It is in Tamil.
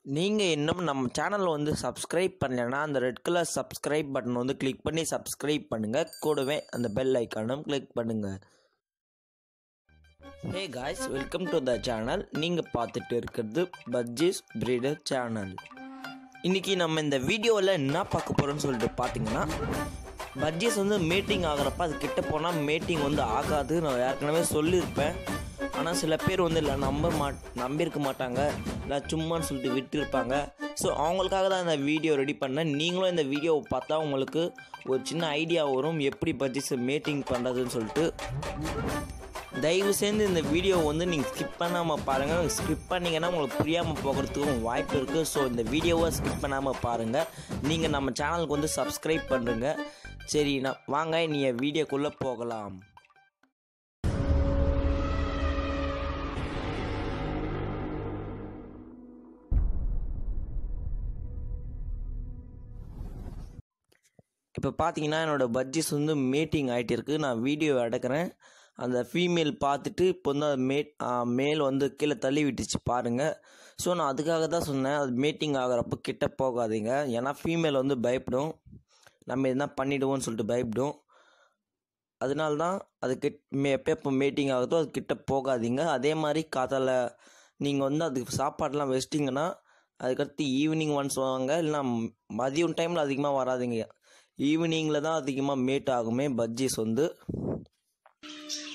நீங்கள் இன்னும் நம்ம சேனலை வந்து சப்ஸ்கிரைப் பண்ணலைன்னா அந்த ரெட் கலர் சப்ஸ்கிரைப் பட்டன் வந்து கிளிக் பண்ணி சப்ஸ்கிரைப் பண்ணுங்கள் கூடவே அந்த பெல் ஐக்கானும் கிளிக் பண்ணுங்கள் hey guys welcome to the channel நீங்கள் பார்த்துட்டு இருக்கிறது பஜ்ஜிஸ் பிரீடர் சேனல் இன்றைக்கி நம்ம இந்த வீடியோவில் என்ன பார்க்க போகிறோம்னு சொல்லிட்டு பார்த்தீங்கன்னா பட்ஜெஸ் வந்து மீட்டிங் ஆகிறப்ப அது கிட்ட போனால் மீட்டிங் வந்து ஆகாது நான் ஏற்கனவே சொல்லியிருப்பேன் ஆனால் சில பேர் வந்து இல்லை நம்ப மாட் நம்பியிருக்க மாட்டாங்க இல்லை சும்மான்னு சொல்லிட்டு விட்டுருப்பாங்க ஸோ அவங்களுக்காக தான் இந்த வீடியோ ரெடி பண்ணேன் நீங்களும் இந்த வீடியோவை பார்த்தா உங்களுக்கு ஒரு சின்ன ஐடியா வரும் எப்படி பட்ஜெட்ஸை மீட்டிங் பண்ணுறதுன்னு சொல்லிட்டு தயவு செய்து இந்த வீடியோ வந்து நீங்கள் ஸ்கிப் பண்ணாமல் பாருங்கள் ஸ்கிப் பண்ணிங்கன்னா உங்களுக்கு புரியாமல் போகிறதுக்கும் வாய்ப்பு இருக்குது ஸோ இந்த வீடியோவை ஸ்கிப் பண்ணாமல் பாருங்கள் நீங்கள் நம்ம சேனலுக்கு வந்து சப்ஸ்கிரைப் பண்ணுறங்க சரி நான் வாங்க நீ வீடியோக்குள்ளே போகலாம் இப்போ பார்த்தீங்கன்னா என்னோடய பட்ஜெட்ஸ் வந்து மீட்டிங் ஆகிட்டு இருக்குது நான் வீடியோ எடுக்கிறேன் அந்த ஃபீமேல் பார்த்துட்டு இப்போ வந்து அது மே மேல் வந்து கீழே தள்ளி விட்டுச்சு பாருங்கள் ஸோ நான் அதுக்காக தான் சொன்னேன் அது மீட்டிங் ஆகிறப்ப கிட்ட போகாதீங்க ஏன்னா ஃபீமேல் வந்து பயப்படும் நம்ம எதுனா பண்ணிவிடுவோம்னு சொல்லிட்டு பயப்படும் அதனால தான் அது கிட் மே எப்போ எப்போ மீட்டிங் ஆகுதோ அது கிட்ட போகாதீங்க அதே மாதிரி காத்தால நீங்கள் வந்து அதுக்கு சாப்பாடெலாம் வச்சிட்டிங்கன்னா அதுக்கடுத்து ஈவினிங் ஒன்ஸ் வாங்க இல்லைனா மதியம் டைமில் அதிகமாக வராதிங்க ஈவினிங்கில் தான் அதிகமாக மேட் ஆகுமே பஜ்ஜிஸ் வந்து